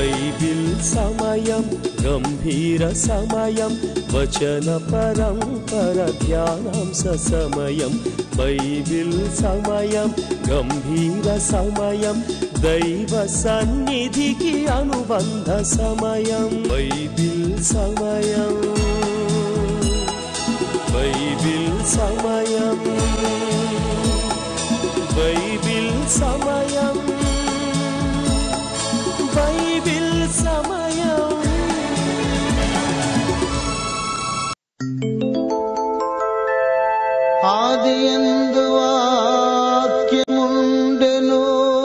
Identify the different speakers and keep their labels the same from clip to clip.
Speaker 1: Bible సమయం గంభీర సమయం వచన పరంపర ధ్యానాంశ సమయం బైబిల్ సమయం గంభీర సమయం దైవ సన్నిధికి అనుబంధ సమయం బైబిల్ సమయం బైబిల్ సమయం బైబిల్ సమయం బైబిల్ సమయం
Speaker 2: ఆదియందు వాక్యముండెను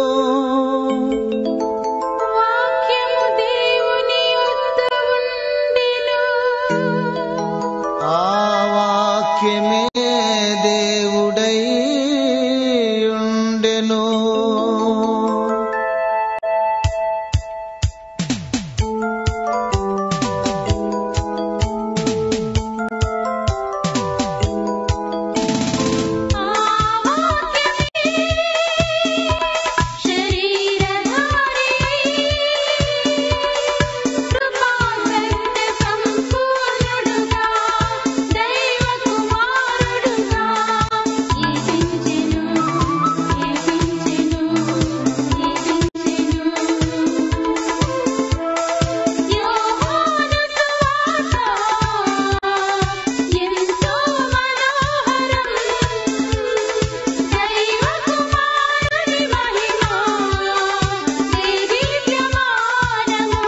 Speaker 3: వాక్యము దేవుని యొద్ద ఉండెను
Speaker 2: ఆ వాక్యమే దేవుడై ఉండెను
Speaker 3: ఆ వాక్యమే శరీరధారి కృపాసక్త సంపూర్ణుడుగా దైవ కుమారుడుగా జీవించెను జీవించెను జీవించెను యోహాను సువార్త ఎంతో మనోహరం దైవ కుమారుని మహిమ దేదీప్యమానము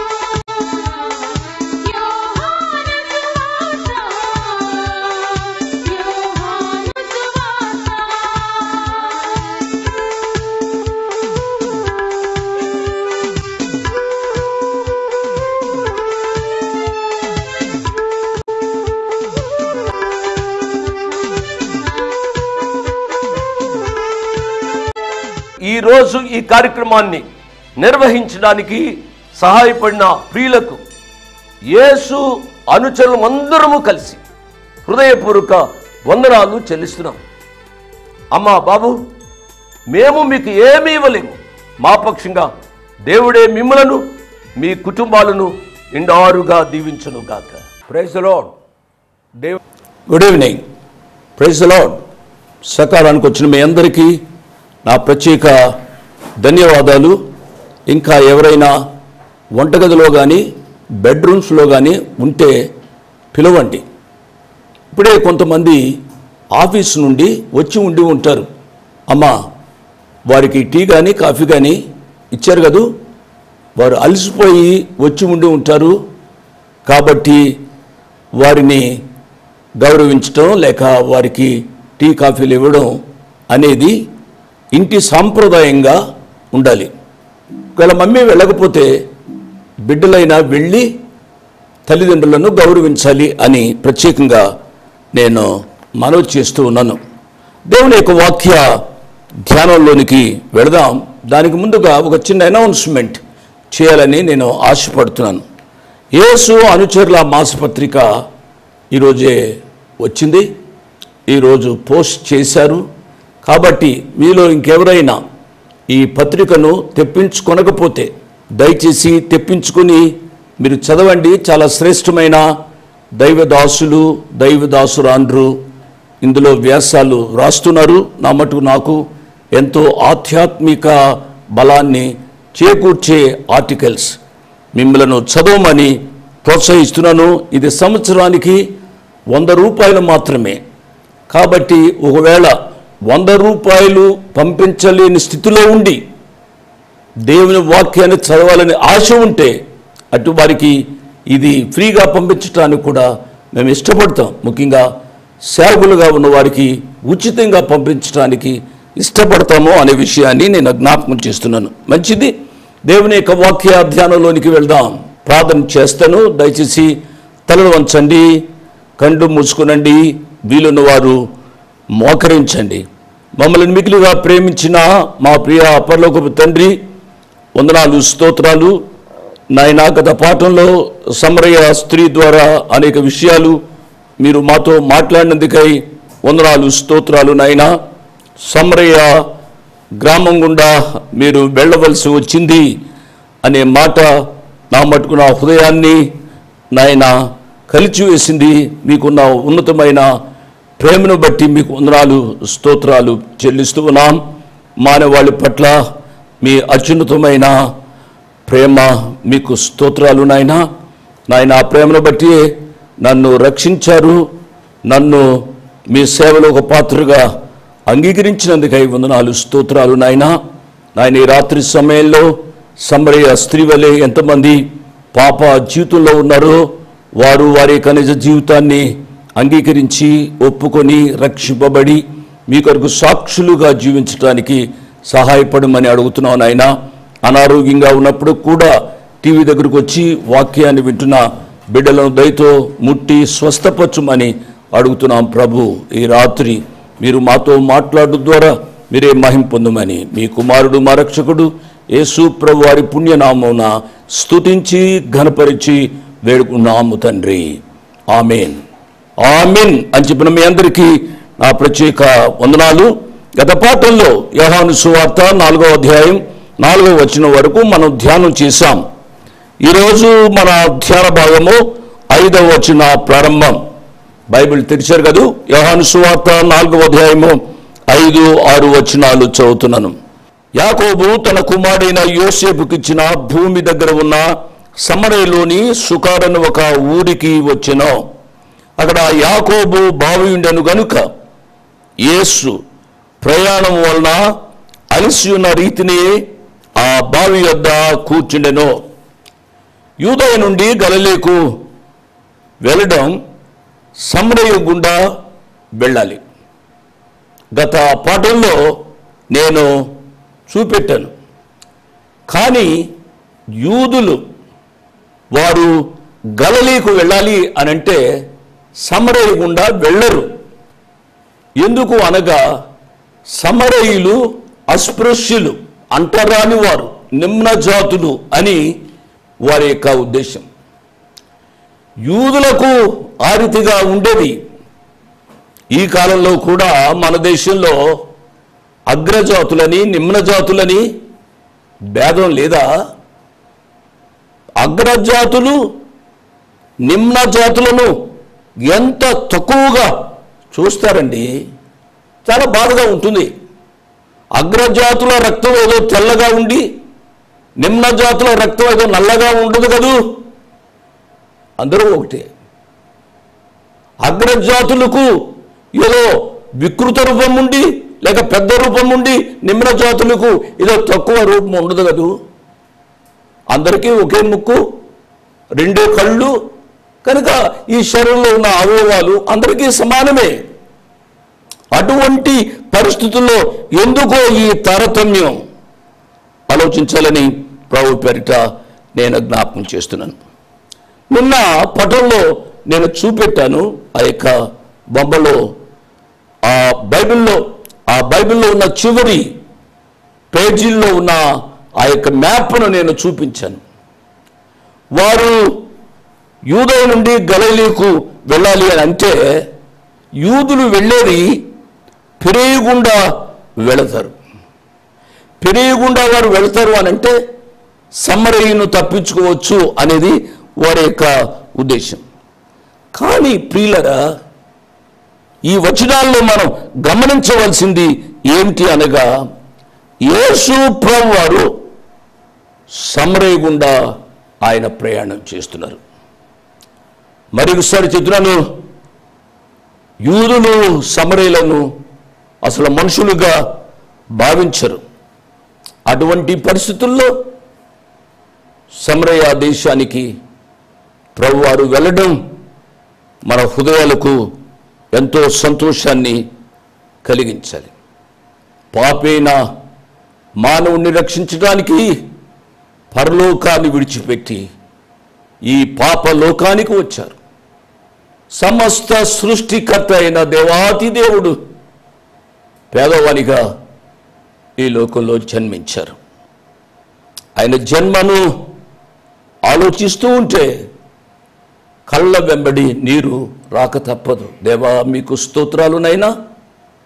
Speaker 3: యోహాను సువార్త యోహాను
Speaker 4: ఈ రోజు ఈ కార్యక్రమాన్ని నిర్వహించడానికి సహాయపడిన ప్రియులకు యేసు అనుచరులం అందరము కలిసి హృదయపూర్వక వందనాలు చెల్లిస్తున్నాం అమ్మా బాబు మేము మీకు ఏమీ ఇవ్వలేము మా పక్షంగా దేవుడే మిమ్మలను మీ కుటుంబాలను ఇండారుగా దీవించను గాక ప్రైజ్ లార్డ్ దేవ్ గుడ్ ఈవినింగ్ ప్రైజ్ లార్డ్ సకాలానికి వచ్చిన మీ అందరికీ నా ప్రత్యేక ధన్యవాదాలు ఇంకా ఎవరైనా వంటగదిలో కానీ బెడ్రూమ్స్లో కానీ ఉంటే పిలవండి ఇప్పుడే కొంతమంది ఆఫీస్ నుండి వచ్చి ఉండి ఉంటారు అమ్మా వారికి టీ కానీ కాఫీ కానీ ఇచ్చారు కదూ వారు అలసిపోయి వచ్చి ఉండి ఉంటారు కాబట్టి వారిని గౌరవించటం లేక వారికి టీ కాఫీలు ఇవ్వడం అనేది ఇంటి సాంప్రదాయంగా ఉండాలి ఒకవేళ మమ్మీ వెళ్ళకపోతే బిడ్డలైనా వెళ్ళి తల్లిదండ్రులను గౌరవించాలి అని ప్రత్యేకంగా నేను మనవి చేస్తూ ఉన్నాను దేవుని యొక్క వాక్య ధ్యానంలోనికి వెళదాం దానికి ముందుగా ఒక చిన్న అనౌన్స్మెంట్ చేయాలని నేను ఆశపడుతున్నాను యేసు అనుచరుల మాసపత్రిక ఈరోజే వచ్చింది ఈరోజు పోస్ట్ చేశారు కాబట్టి మీలో ఇంకెవరైనా ఈ పత్రికను తెప్పించుకొనకపోతే దయచేసి తెప్పించుకొని మీరు చదవండి చాలా శ్రేష్టమైన దైవదాసులు దైవదాసురాండ్రు ఇందులో వ్యాసాలు రాస్తున్నారు నా మటుకు నాకు ఎంతో ఆధ్యాత్మిక బలాన్ని చేకూర్చే ఆర్టికల్స్ మిమ్మలను చదవమని ప్రోత్సహిస్తున్నాను ఇది సంవత్సరానికి వంద రూపాయలు మాత్రమే కాబట్టి ఒకవేళ వంద రూపాయలు పంపించలేని స్థితిలో ఉండి దేవుని వాక్యాన్ని చదవాలని ఆశ ఉంటే అటు వారికి ఇది ఫ్రీగా పంపించడానికి కూడా మేము ఇష్టపడతాం ముఖ్యంగా సేవకులుగా ఉన్న వారికి ఉచితంగా పంపించడానికి ఇష్టపడతాము అనే విషయాన్ని నేను జ్ఞాపకం చేస్తున్నాను మంచిది దేవుని యొక్క వాక్య ధ్యానంలోనికి వెళ్దాం ప్రార్థన చేస్తాను దయచేసి తలలు వంచండి కండు మూసుకునండి వీలున్న వారు మోకరించండి మమ్మల్ని మిగిలిగా ప్రేమించిన మా ప్రియ పరలోకపు తండ్రి వందనాలు స్తోత్రాలు నాయన గత పాఠంలో సమరయ స్త్రీ ద్వారా అనేక విషయాలు మీరు మాతో మాట్లాడినందుకై వందనాలు స్తోత్రాలు నాయన సమరయ గ్రామం గుండా మీరు వెళ్ళవలసి వచ్చింది అనే మాట నా మటుకు నా హృదయాన్ని నాయన కలిచివేసింది మీకున్న ఉన్నతమైన ప్రేమను బట్టి మీకు వందనాలు స్తోత్రాలు చెల్లిస్తూ ఉన్నాం మానవాళి పట్ల మీ అత్యున్నతమైన ప్రేమ మీకు స్తోత్రాలు నాయన నాయన ఆ ప్రేమను బట్టి నన్ను రక్షించారు నన్ను మీ సేవలో ఒక పాత్రగా అంగీకరించినందుకై వందనాలు స్తోత్రాలు నాయన నాయన ఈ రాత్రి సమయంలో సమరయ స్త్రీ వలె ఎంతమంది పాప జీవితంలో ఉన్నారో వారు వారి కనిజ జీవితాన్ని అంగీకరించి ఒప్పుకొని రక్షింపబడి మీ కొరకు సాక్షులుగా జీవించడానికి సహాయపడమని అడుగుతున్నాను నాయన అనారోగ్యంగా ఉన్నప్పుడు కూడా టీవీ దగ్గరకు వచ్చి వాక్యాన్ని వింటున్న బిడ్డలను దయతో ముట్టి స్వస్థపరచుమని అడుగుతున్నాం ప్రభు ఈ రాత్రి మీరు మాతో మాట్లాడు ద్వారా మీరే మహిం పొందమని మీ కుమారుడు మా రక్షకుడు యేసు ప్రభు వారి పుణ్యనామమున స్తుతించి ఘనపరిచి వేడుకున్నాము తండ్రి ఆమెన్ ఆమెన్ అని చెప్పిన మీ అందరికీ నా ప్రత్యేక వందనాలు గత పాఠంలో యోహాను సువార్త నాలుగో అధ్యాయం నాలుగో వచనం వరకు మనం ధ్యానం చేశాం ఈరోజు మన ధ్యాన భాగము ఐదవ వచన ప్రారంభం బైబిల్ తెరిచారు కదూ యోహాను సువార్త నాలుగవ అధ్యాయము ఐదు ఆరు వచనాలు చదువుతున్నాను యాకోబు తన కుమారుడైన యోసేపుకిచ్చిన భూమి దగ్గర ఉన్న సమరయలోని సుకారను ఒక ఊరికి వచ్చెను అక్కడ యాకోబు బావి ఉండెను గనుక యేసు ప్రయాణం వలన అలసి ఉన్న రీతిని ఆ బావి వద్ద కూర్చుండెను యూదయ నుండి గలలేకు వెళ్ళడం సమరయ గుండా వెళ్ళాలి గత పాఠంలో నేను చూపెట్టాను కానీ యూదులు వారు గలలీకు వెళ్ళాలి అనంటే సమరయ గుండా వెళ్ళరు ఎందుకు అనగా సమరయులు అస్పృశ్యులు అంటరాని వారు నిమ్న జాతులు అని వారి యొక్క ఉద్దేశం యూదులకు ఆ రీతిగా ఉండేది ఈ కాలంలో కూడా మన దేశంలో అగ్రజాతులని నిమ్న జాతులని భేదం లేదా అగ్రజాతులు నిమ్న జాతులను ఎంత తక్కువగా చూస్తారండి చాలా బాధగా ఉంటుంది అగ్రజాతుల రక్తం ఏదో తెల్లగా ఉండి నిమ్న జాతుల రక్తం ఏదో నల్లగా ఉండదు కదూ అందరూ ఒకటే అగ్రజాతులకు ఏదో వికృత రూపం ఉండి లేక పెద్ద రూపం ఉండి నిమ్న జాతులకు ఏదో తక్కువ రూపం ఉండదు కదూ అందరికీ ఒకే ముక్కు రెండే కళ్ళు కనుక ఈ శరీరంలో ఉన్న అవయవాలు అందరికీ సమానమే అటువంటి పరిస్థితుల్లో ఎందుకో ఈ తారతమ్యం ఆలోచించాలని ప్రభు పేరిట నేను జ్ఞాపకం చేస్తున్నాను నిన్న పటంలో నేను చూపెట్టాను ఆ యొక్క బొమ్మలో ఆ బైబిల్లో ఆ బైబిల్లో ఉన్న చివరి పేజీల్లో ఉన్న ఆ యొక్క మ్యాప్ను నేను చూపించాను వారు యూదయ నుండి గలలీకు వెళ్ళాలి అని అంటే యూదులు వెళ్ళేది పెరేగుండా వెళతారు పెరేగుండా వారు వెళతారు అని అంటే సమ్మరయ్యను తప్పించుకోవచ్చు అనేది వారి యొక్క ఉద్దేశం కానీ ప్రియులరా ఈ వచనాల్లో మనం గమనించవలసింది ఏమిటి అనగా యేసు ప్రభు వారు సమరయ్య గుండా ఆయన ప్రయాణం చేస్తున్నారు మరి ఒకసారి చెప్తున్నాను యూదులు సమరయులను అసలు మనుషులుగా భావించరు అటువంటి పరిస్థితుల్లో సమరయ దేశానికి ప్రభువారు వెళ్ళడం మన హృదయాలకు ఎంతో సంతోషాన్ని కలిగించాలి పాపైన మానవుణ్ణి రక్షించడానికి పరలోకాన్ని విడిచిపెట్టి ఈ పాప లోకానికి వచ్చారు సమస్త సృష్టికర్త అయిన దేవాతి దేవుడు పేదవానిగా ఈ లోకంలో జన్మించారు ఆయన జన్మను ఆలోచిస్తూ ఉంటే కళ్ళ వెంబడి నీరు రాక తప్పదు దేవా మీకు స్తోత్రాలునైనా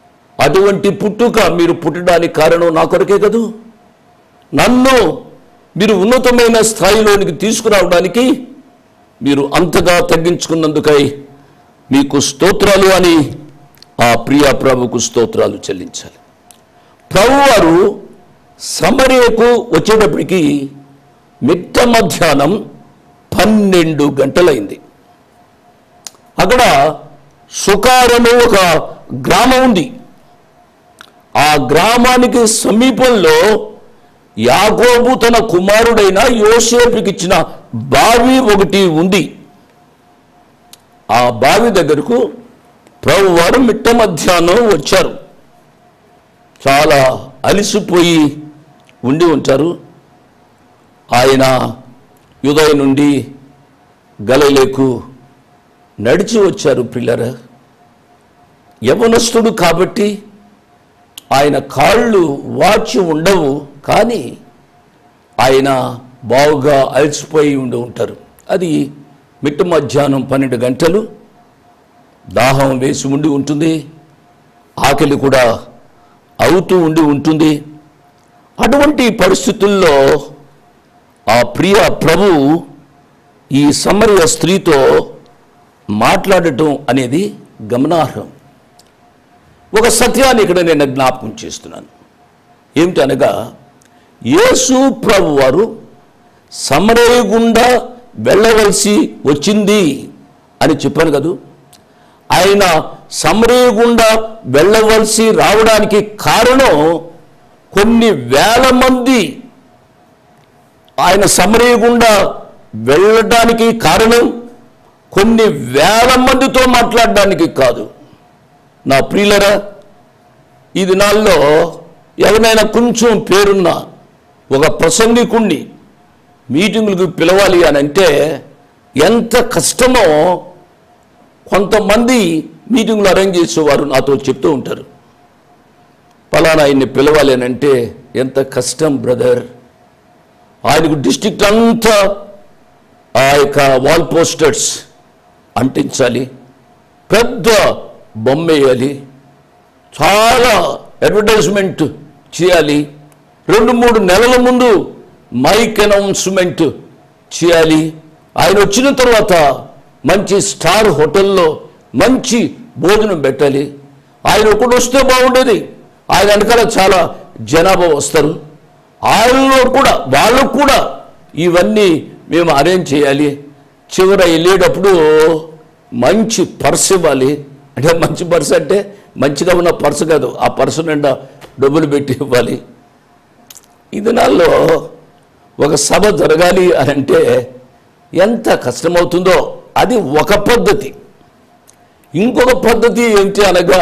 Speaker 4: అటువంటి పుట్టుక మీరు పుట్టడానికి కారణం నా కొరకే కదూ నన్ను మీరు ఉన్నతమైన స్థాయిలోనికి తీసుకురావడానికి మీరు అంతగా తగ్గించుకున్నందుకై మీకు స్తోత్రాలు అని ఆ ప్రియ ప్రభుకు స్తోత్రాలు చెల్లించాలి ప్రభువారు సమరియకు వచ్చేటప్పటికి మిట్ట మధ్యాహ్నం పన్నెండు గంటలైంది అక్కడ సుకారము ఒక గ్రామం ఉంది ఆ గ్రామానికి సమీపంలో యాకోబు తన కుమారుడైన యోసేపుకి ఇచ్చిన బావి ఒకటి ఉంది ఆ బావి దగ్గరకు ప్రభువారు మిట్ట మధ్యాహ్నం వచ్చారు చాలా అలిసిపోయి ఉండి ఉంటారు ఆయన యుదయ నుండి గలలేకు నడిచి వచ్చారు పిల్లరా యవనస్తుడు కాబట్టి ఆయన కాళ్ళు వాచి ఉండవు కానీ ఆయన బావుగా అలసిపోయి ఉండి ఉంటారు అది మిట్ట మధ్యాహ్నం పన్నెండు గంటలు దాహం వేసి ఉండి ఉంటుంది ఆకలి కూడా అవుతూ ఉండి ఉంటుంది అటువంటి పరిస్థితుల్లో ఆ ప్రియ ప్రభు ఈ సమరయ స్త్రీతో మాట్లాడటం అనేది గమనార్హం ఒక సత్యాన్ని ఇక్కడ నేను జ్ఞాపకం చేస్తున్నాను ఏమిటి అనగా యేసు ప్రభు వారు సమరయ గుండా వెళ్ళవలసి వచ్చింది అని చెప్పాను కదూ ఆయన సమరయ గుండా వెళ్ళవలసి రావడానికి కారణం కొన్ని వేల మంది ఆయన సమరయ గుండా వెళ్ళడానికి కారణం కొన్ని వేల మందితో మాట్లాడడానికి కాదు నా ప్రియులరా ఈ దినాల్లో ఎవరైనా కొంచెం పేరున్న ఒక ప్రసంగికుణ్ణి మీటింగులకు పిలవాలి అని అంటే ఎంత కష్టమో కొంతమంది మీటింగులు అరేంజ్ చేసేవారు నాతో చెప్తూ ఉంటారు పలానా ఆయన్ని పిలవాలి అని అంటే ఎంత కష్టం బ్రదర్ ఆయనకు డిస్ట్రిక్ట్ అంతా ఆ యొక్క వాల్ పోస్టర్స్ అంటించాలి పెద్ద బొమ్మ వేయాలి చాలా అడ్వర్టైజ్మెంట్ చేయాలి రెండు మూడు నెలల ముందు మైక్ అనౌన్స్మెంట్ చేయాలి ఆయన వచ్చిన తర్వాత మంచి స్టార్ హోటల్లో మంచి భోజనం పెట్టాలి ఆయన ఒకటి వస్తే బాగుండేది ఆయన వెనకాల చాలా జనాభా వస్తారు ఆయనలో కూడా వాళ్ళకు కూడా ఇవన్నీ మేము అరేంజ్ చేయాలి చివర వెళ్ళేటప్పుడు మంచి పర్స్ ఇవ్వాలి అంటే మంచి పర్స్ అంటే మంచిగా ఉన్న పర్సు కాదు ఆ పర్సు నిండా డబ్బులు పెట్టి ఇవ్వాలి ఈ దినాల్లో ఒక సభ జరగాలి అని అంటే ఎంత కష్టమవుతుందో అది ఒక పద్ధతి ఇంకొక పద్ధతి ఏంటి అనగా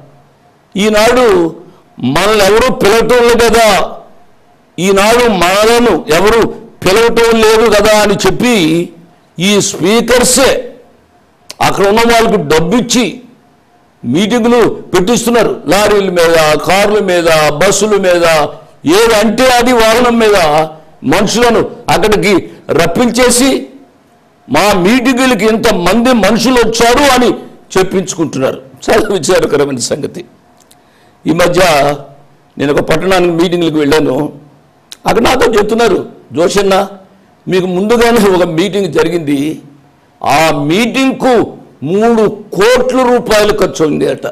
Speaker 4: ఈనాడు మనల్ని ఎవరు పిలవటం లేదు కదా ఈనాడు మనలను ఎవరు పిలవటం లేదు కదా అని చెప్పి ఈ స్పీకర్సే అక్కడ ఉన్న వాళ్ళకు డబ్బిచ్చి మీటింగులు పెట్టిస్తున్నారు లారీల మీద కార్ల మీద బస్సుల మీద ఏదంటే అది వాహనం మీద మనుషులను అక్కడికి రప్పించేసి మా మీటింగులకి ఇంతమంది మనుషులు వచ్చారు అని చెప్పించుకుంటున్నారు చాలా విచారకరమైన సంగతి ఈ మధ్య నేను ఒక పట్టణానికి మీటింగ్లకు వెళ్ళాను అక్కడ నాతో చెప్తున్నారు జోషన్న మీకు ముందుగానే ఒక మీటింగ్ జరిగింది ఆ మీటింగ్కు మూడు కోట్ల రూపాయలు ఖర్చు అయింది అట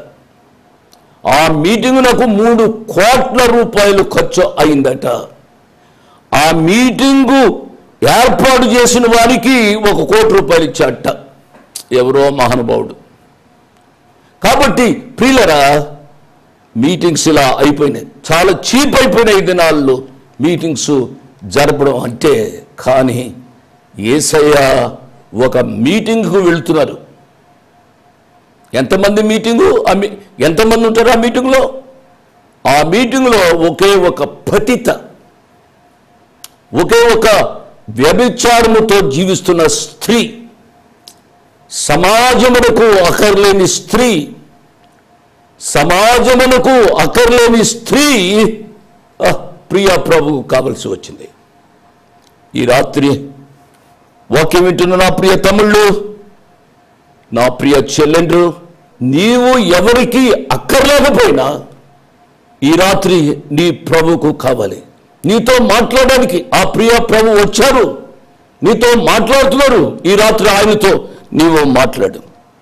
Speaker 4: ఆ మీటింగ్ నాకు మూడు కోట్ల రూపాయలు ఖర్చు అయిందట ఆ మీటింగు ఏర్పాటు చేసిన వారికి ఒక కోటి రూపాయలు ఇచ్చాట ఎవరో మహానుభావుడు కాబట్టి ప్రియులరా మీటింగ్స్ ఇలా అయిపోయినాయి చాలా చీప్ అయిపోయినాయి ఈ దినాల్లో మీటింగ్స్ జరపడం అంటే కానీ ఏసయ్య ఒక మీటింగ్కు వెళ్తున్నారు ఎంతమంది మీటింగు ఆ మీ ఎంతమంది ఉంటారు ఆ మీటింగ్లో ఆ మీటింగ్లో ఒకే ఒక పతిత ఒకే ఒక వ్యభిచారముతో జీవిస్తున్న స్త్రీ సమాజమునకు అక్కర్లేని స్త్రీ సమాజమునకు అక్కర్లేని స్త్రీ ఆ, ప్రియ ప్రభు కావలసి వచ్చింది ఈ రాత్రి వాక్యం వింటున్న నా ప్రియ తమ్ముళ్ళు నా ప్రియ చెల్లెండ్రు నీవు ఎవరికి అక్కర్లేకపోయినా ఈ రాత్రి నీ ప్రభుకు కావాలి నీతో మాట్లాడడానికి ఆ ప్రియ ప్రభు వచ్చారు నీతో మాట్లాడుతున్నారు ఈ రాత్రి ఆయనతో నీవు మాట్లాడు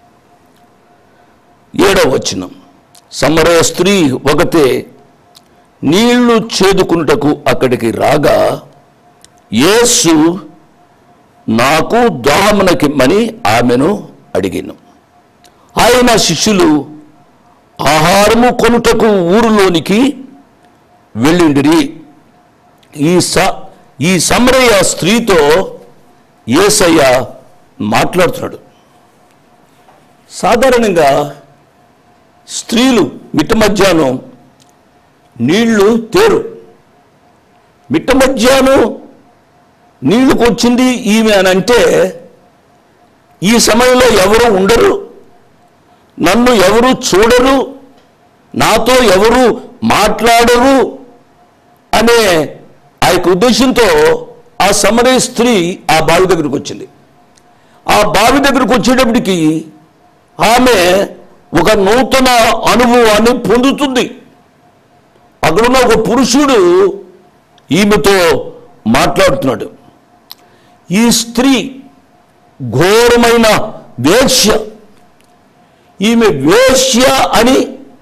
Speaker 4: ఏడవ వచనం సమరయ స్త్రీ ఒకతే నీళ్లు చేదుకున్నటకు అక్కడికి రాగా యేసు నాకు దాహమునకిమ్మని ఆమెను అడిగాను ఆయన శిష్యులు ఆహారము కొనుటకు ఊరిలోనికి వెళ్ళిండిరి ఈ స ఈ సమరయ స్త్రీతో ఏసయ్య మాట్లాడుతున్నాడు సాధారణంగా స్త్రీలు మిట్ట మధ్యాహ్నం నీళ్లు తేరు మిట్ట మధ్యాహ్నం నీళ్లకు వచ్చింది ఈమె అని అంటే ఈ సమయంలో ఎవరు ఉండరు నన్ను ఎవరు చూడరు నాతో ఎవరు మాట్లాడరు అనే ఆ యొక్క ఉద్దేశంతో ఆ సమరయ స్త్రీ ఆ బావి దగ్గరికి వచ్చింది ఆ బావి దగ్గరకు వచ్చేటప్పటికి ఆమె ఒక నూతన అనుభవాన్ని పొందుతుంది అక్కడున్న ఒక పురుషుడు ఈమెతో మాట్లాడుతున్నాడు ఈ స్త్రీ ఘోరమైన వేశ్య ఈమె వేశ్య అని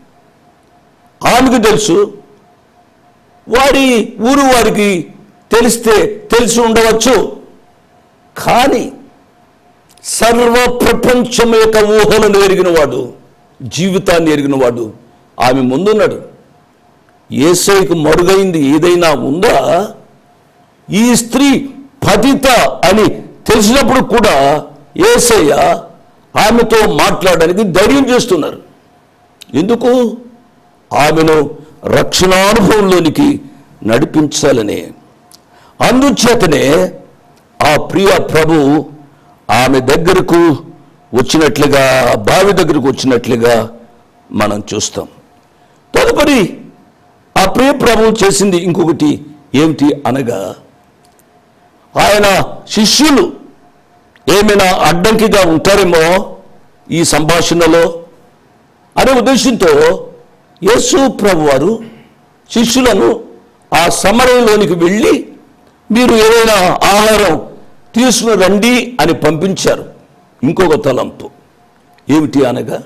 Speaker 4: ఆమెకు తెలుసు వారి ఊరు వారికి తెలిస్తే తెలిసి ఉండవచ్చు కానీ సర్వ ప్రపంచం యొక్క ఊహలను ఎరిగిన వాడు జీవితాన్ని ఎరిగిన వాడు ఆమె ముందున్నాడు ఏసైకు మరుగైంది ఏదైనా ఉందా ఈ స్త్రీ పతిత అని తెలిసినప్పుడు కూడా ఏసయ్య ఆమెతో మాట్లాడడానికి ధైర్యం చేస్తున్నారు ఎందుకు ఆమెను రక్షణానుభవంలోనికి నడిపించాలనే అందుచేతనే ఆ ప్రియ ప్రభు ఆమె దగ్గరకు వచ్చినట్లుగా బావి దగ్గరకు వచ్చినట్లుగా మనం చూస్తాం తదుపరి ఆ ప్రియ ప్రభు చేసింది ఇంకొకటి ఏమిటి అనగా ఆయన శిష్యులు ఏమైనా అడ్డంకిగా ఉంటారేమో ఈ సంభాషణలో అనే ఉద్దేశంతో యేసు ప్రభు వారు శిష్యులను ఆ సమరంలోనికి వెళ్ళి మీరు ఏదైనా ఆహారం తీసుకుని రండి అని పంపించారు ఇంకొక తలంపు ఏమిటి అనగా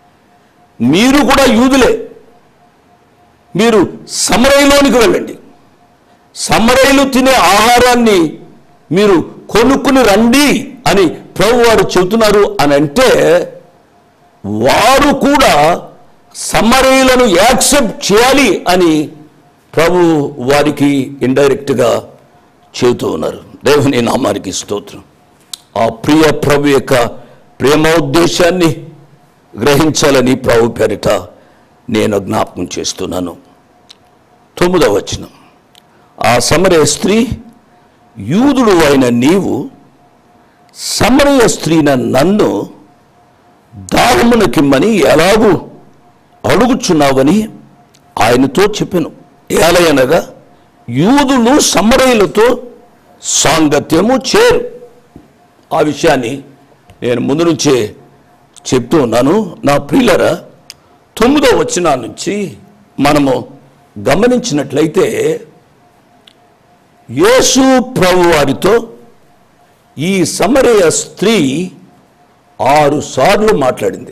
Speaker 4: మీరు కూడా యూదులే మీరు సమరయలోనికి వెళ్ళండి సమరయులు తినే ఆహారాన్ని మీరు కొనుక్కుని రండి అని ప్రభు వారు చెబుతున్నారు అని అంటే వారు కూడా సమరయులను యాక్సెప్ట్ చేయాలి అని ప్రభు వారికి ఇండైరెక్ట్గా చెబుతూ ఉన్నారు దేవుని నామానికి స్తోత్రం ఆ ప్రియ ప్రభు యొక్క ప్రేమోద్దేశాన్ని గ్రహించాలని ప్రభు పేరిట నేను జ్ఞాపకం చేస్తున్నాను తొమ్మిదవ వచనం ఆ సమరయ స్త్రీ యూదుడు అయిన నీవు సమరయ స్త్రీన నన్ను దాహమునకిమ్మని ఎలాగూ అడుగుచున్నావని ఆయనతో చెప్పాను ఏలయనగా యూదులు సమరయులతో సాంగత్యము చేరు ఆ విషయాన్ని నేను ముందు నుంచే చెప్తూ ఉన్నాను నా ప్రియులరా తొమ్మిదో వచ్చిన నుంచి మనము గమనించినట్లయితే యేసు ప్రభు వారితో ఈ సమరయ స్త్రీ ఆరు సార్లు మాట్లాడింది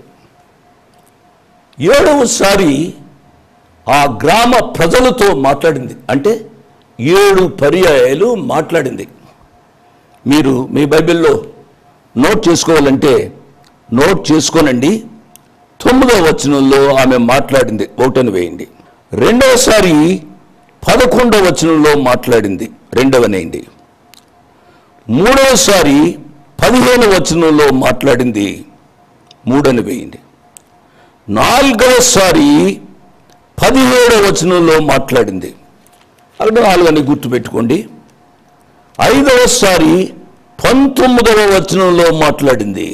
Speaker 4: ఏడవసారి ఆ గ్రామ ప్రజలతో మాట్లాడింది అంటే ఏడు పర్యాయాలు మాట్లాడింది మీరు మీ బైబిల్లో నోట్ చేసుకోవాలంటే నోట్ చేసుకోనండి తొమ్మిదవ వచనంలో ఆమె మాట్లాడింది ఒకటని వేయండి రెండవసారి పదకొండవ వచనంలో మాట్లాడింది రెండవనేయండి మూడవసారి పదిహేను వచనంలో మాట్లాడింది మూడని వేయండి నాలుగవసారి పదిహేడవ వచనంలో మాట్లాడింది అక్కడ నాలుగని గుర్తుపెట్టుకోండి ఐదవసారి పంతొమ్మిదవ వచనంలో మాట్లాడింది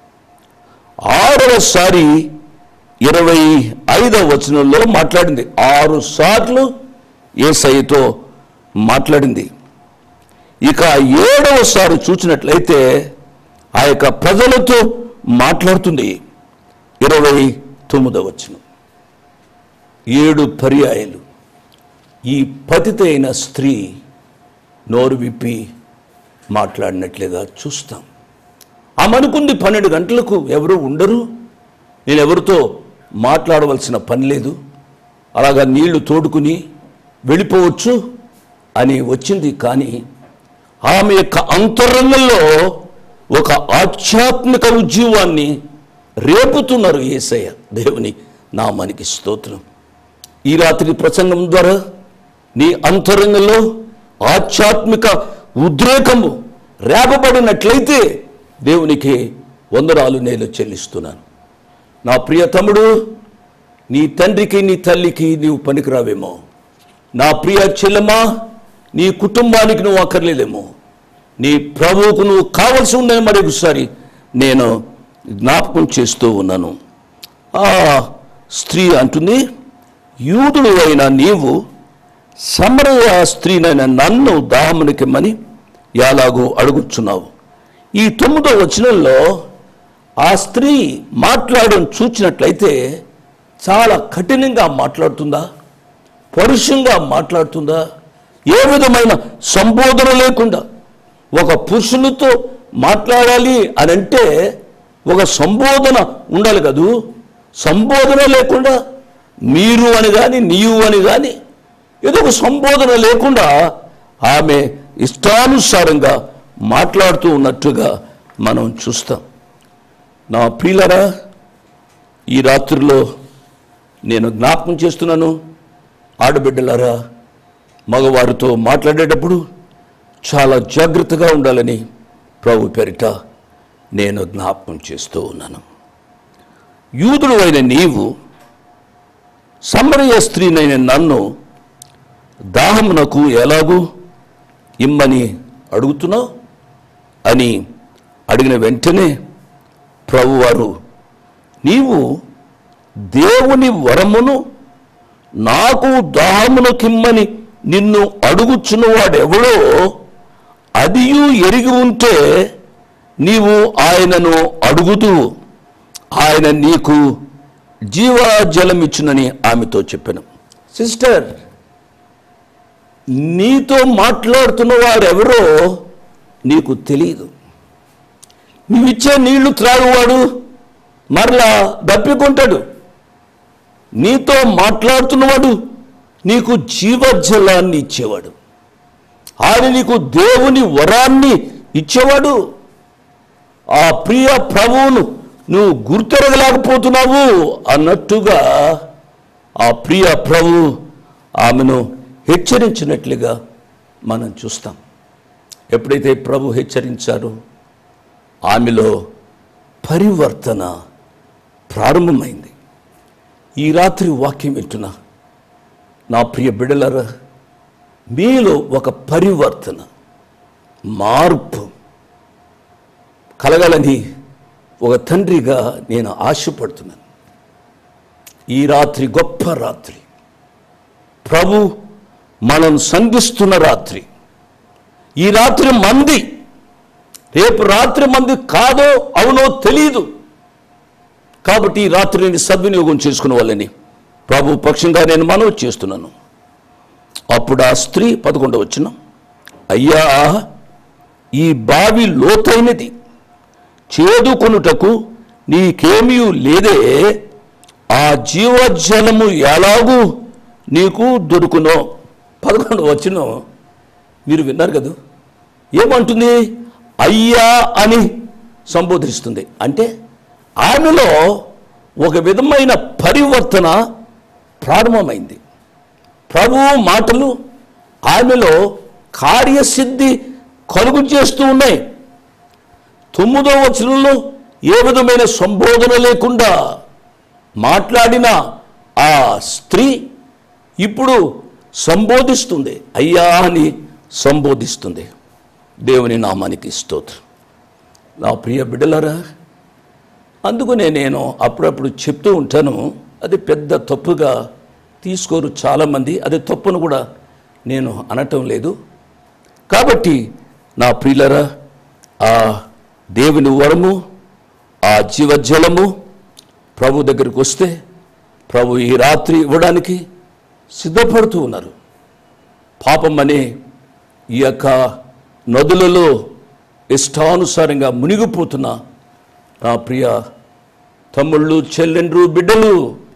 Speaker 4: ఆరవసారి ఇరవై ఐదవ వచనంలో మాట్లాడింది ఆరు సార్లు ఏసైతో మాట్లాడింది ఇక ఏడవసారి చూసినట్లయితే ఆ యొక్క ప్రజలతో మాట్లాడుతుంది ఇరవై తొమ్మిదవ వచనం ఏడు పర్యాయాలు ఈ పతిత అయిన స్త్రీ నోరు విప్పి మాట్లాడినట్లుగా చూస్తాం ఆమె అనుకుంది పన్నెండు గంటలకు ఎవరు ఉండరు నేను ఎవరితో మాట్లాడవలసిన పని లేదు అలాగా నీళ్లు తోడుకుని వెళ్ళిపోవచ్చు అని వచ్చింది కానీ ఆమె యొక్క అంతరంగంలో ఒక ఆధ్యాత్మిక ఉద్యమాన్ని రేపుతున్నారు ఏసయ్య దేవుని నామానికి స్తోత్రం ఈ రాత్రి ప్రసంగం ద్వారా నీ అంతరంగంలో ఆధ్యాత్మిక ఉద్రేకము రేపబడినట్లయితే దేవునికి వందనాలు నేను చెల్లిస్తున్నాను నా ప్రియ తమ్ముడు నీ తండ్రికి నీ తల్లికి నీవు పనికిరావేమో నా ప్రియ చెల్లెమ్మా నీ కుటుంబానికి నువ్వు అక్కర్లేదేమో నీ ప్రభువుకు నువ్వు కావలసి ఉందని మరి ఒకసారి నేను జ్ఞాపకం చేస్తూ ఉన్నాను ఆ స్త్రీ అంటుంది యూదుడు అయిన నీవు సమరయ స్త్రీనైన నన్ను దాహమునికిమ్మని ఎలాగో అడుగుచున్నావు ఈ తొమ్మిదో వచనంలో ఆ స్త్రీ మాట్లాడడం చూచినట్లయితే చాలా కఠినంగా మాట్లాడుతుందా పరుషంగా మాట్లాడుతుందా ఏ విధమైన సంబోధన లేకుండా ఒక పురుషునితో మాట్లాడాలి అని అంటే ఒక సంబోధన ఉండాలి కదూ సంబోధన లేకుండా మీరు అని కానీ నీవు అని కానీ ఏదో ఒక సంబోధన లేకుండా ఆమె ఇష్టానుసారంగా మాట్లాడుతూ ఉన్నట్టుగా మనం చూస్తాం నా ప్రియులరా ఈ రాత్రిలో నేను జ్ఞాపకం చేస్తున్నాను ఆడబిడ్డలారా మగవారితో మాట్లాడేటప్పుడు చాలా జాగ్రత్తగా ఉండాలని ప్రభు పేరిట నేను జ్ఞాపకం చేస్తూ ఉన్నాను యూదుడు అయిన నీవు సమరయ స్త్రీనైన నన్ను దాహమునకు ఎలాగూ ఇమ్మని అడుగుతున్నావు అని అడిగిన వెంటనే ప్రభువారు నీవు దేవుని వరమును నాకు దాహమునకిమ్మని నిన్ను అడుగుచున్నవాడెవడో అదియు ఎరిగి ఉంటే నీవు ఆయనను అడుగుతూ ఆయన నీకు జీవజలం ఇచ్చునని ఆమెతో చెప్పాను సిస్టర్ నీతో మాట్లాడుతున్న వారెవరో నీకు తెలియదు నువ్విచ్చే నీళ్లు త్రాగువాడు మరలా దప్పికొంటాడు నీతో మాట్లాడుతున్నవాడు నీకు జీవజలాన్ని ఇచ్చేవాడు ఆయన నీకు దేవుని వరాన్ని ఇచ్చేవాడు ఆ ప్రియ ప్రభువును నువ్వు గుర్తెరగలేకపోతున్నావు అన్నట్టుగా ఆ ప్రియ ప్రభు ఆమెను హెచ్చరించినట్లుగా మనం చూస్తాం ఎప్పుడైతే ప్రభు హెచ్చరించారో ఆమెలో పరివర్తన ప్రారంభమైంది ఈ రాత్రి వాక్యం వింటున్నా నా ప్రియ బిడ్డలరా మీలో ఒక పరివర్తన మార్పు కలగాలని ఒక తండ్రిగా నేను ఆశపడుతున్నాను ఈ రాత్రి గొప్ప రాత్రి ప్రభు మనం సంధిస్తున్న రాత్రి ఈ రాత్రి మంది రేపు రాత్రి మంది కాదో అవునో తెలీదు కాబట్టి ఈ రాత్రి నేను సద్వినియోగం చేసుకునే వాళ్ళని ప్రభు పక్షంగా నేను మనవి చేస్తున్నాను అప్పుడు ఆ స్త్రీ పదకొండవ వచ్చిన అయ్యా ఈ బావి లోతైనది చేదుకొనుటకు నీకేమీ లేదే ఆ జీవజలము ఎలాగూ నీకు దొరుకునో పదకొండు వచ్చిన మీరు విన్నారు కదా ఏమంటుంది అయ్యా అని సంబోధిస్తుంది అంటే ఆమెలో ఒక విధమైన పరివర్తన ప్రారంభమైంది ప్రభువు మాటలు ఆమెలో కార్యసిద్ధి కలుగు చేస్తూ ఉన్నాయి తొమ్మిదో వచనంలో ఏ విధమైన సంబోధన లేకుండా మాట్లాడిన ఆ స్త్రీ ఇప్పుడు సంబోధిస్తుంది అయ్యా అని సంబోధిస్తుంది దేవుని నామానికి స్తోత్రం నా ప్రియ బిడ్డలారా అందుకనే నేను అప్పుడప్పుడు చెప్తూ ఉంటాను అది పెద్ద తప్పుగా తీసుకోరు చాలామంది అది తప్పును కూడా నేను అనటం లేదు కాబట్టి నా ప్రియులరా ఆ దేవుని వరము ఆ జీవజలము ప్రభు దగ్గరికి వస్తే ప్రభు ఈ రాత్రి ఇవ్వడానికి సిద్ధపడుతూ ఉన్నారు పాపం అనే ఈ యొక్క నదులలో ఇష్టానుసారంగా మునిగిపోతున్న నా ప్రియ తమ్ముళ్ళు చెల్లెండ్రు బిడ్డలు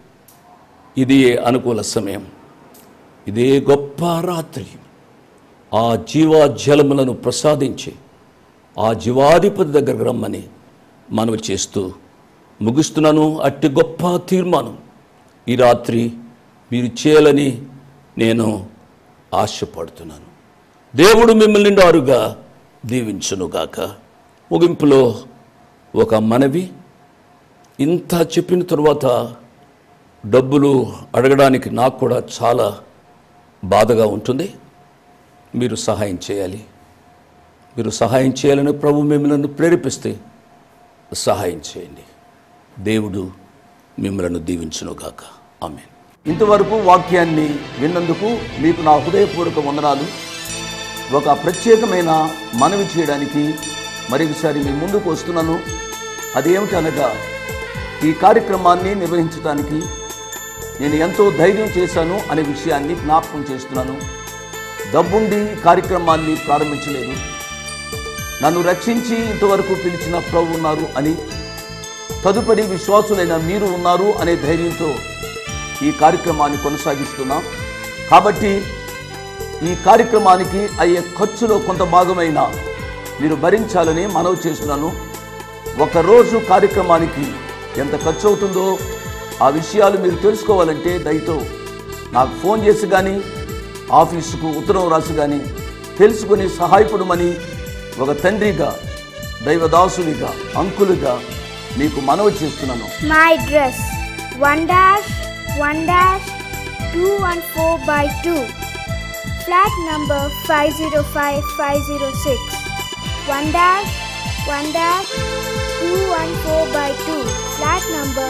Speaker 4: ఇది అనుకూల సమయం ఇదే గొప్ప రాత్రి ఆ జీవాజలములను ప్రసాదించి ఆ జీవాధిపతి దగ్గరకు రమ్మని మనవి చేస్తూ ముగిస్తున్నాను అట్టి గొప్ప తీర్మానం ఈ రాత్రి మీరు చేయాలని నేను ఆశపడుతున్నాను దేవుడు మిమ్మల్ని నిండారుగా దీవించునుగాక ముగింపులో ఒక మనవి ఇంత చెప్పిన తరువాత డబ్బులు అడగడానికి నాకు కూడా చాలా బాధగా ఉంటుంది మీరు సహాయం చేయాలి మీరు సహాయం చేయాలని ప్రభు మిమ్మల్ని ప్రేరేపిస్తే సహాయం చేయండి దేవుడు మిమ్మల్ని దీవించునుగాక ఆమె ఇంతవరకు వాక్యాన్ని విన్నందుకు మీకు నా హృదయపూర్వక వందనాలు ఒక ప్రత్యేకమైన మనవి చేయడానికి మరొకసారి మీ ముందుకు వస్తున్నాను అదేమిటనగా ఈ కార్యక్రమాన్ని నిర్వహించడానికి నేను ఎంతో ధైర్యం చేశాను అనే విషయాన్ని జ్ఞాపకం చేస్తున్నాను డబ్బుండి ఈ కార్యక్రమాన్ని ప్రారంభించలేదు నన్ను రక్షించి ఇంతవరకు పిలిచిన ప్రభు ఉన్నారు అని తదుపరి విశ్వాసులైన మీరు ఉన్నారు అనే ధైర్యంతో ఈ కార్యక్రమాన్ని కొనసాగిస్తున్నాం కాబట్టి ఈ కార్యక్రమానికి అయ్యే ఖర్చులో కొంత భాగమైన మీరు భరించాలని మనవి చేస్తున్నాను ఒక రోజు కార్యక్రమానికి ఎంత ఖర్చు అవుతుందో ఆ విషయాలు మీరు తెలుసుకోవాలంటే దయతో నాకు ఫోన్ చేసి కానీ ఆఫీసుకు ఉత్తరం రాసి కానీ తెలుసుకుని సహాయపడమని ఒక తండ్రిగా దైవదాసునిగా అంకులుగా మీకు మనవి చేస్తున్నాను
Speaker 5: My address 1 dash 1 dash 214 by 2 flat number 505506 1 dash 1 dash 214 by 2 flat number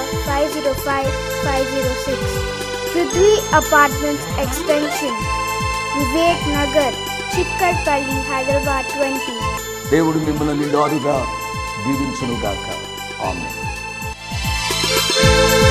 Speaker 5: 505506 Prithvi Apartments Extension Vivek Nagar Chikkarpalli Hyderabad 20
Speaker 4: దేవుడు మిమ్మల్ని నిండారుగా దీవించునుగాక ఆమె
Speaker 5: Thank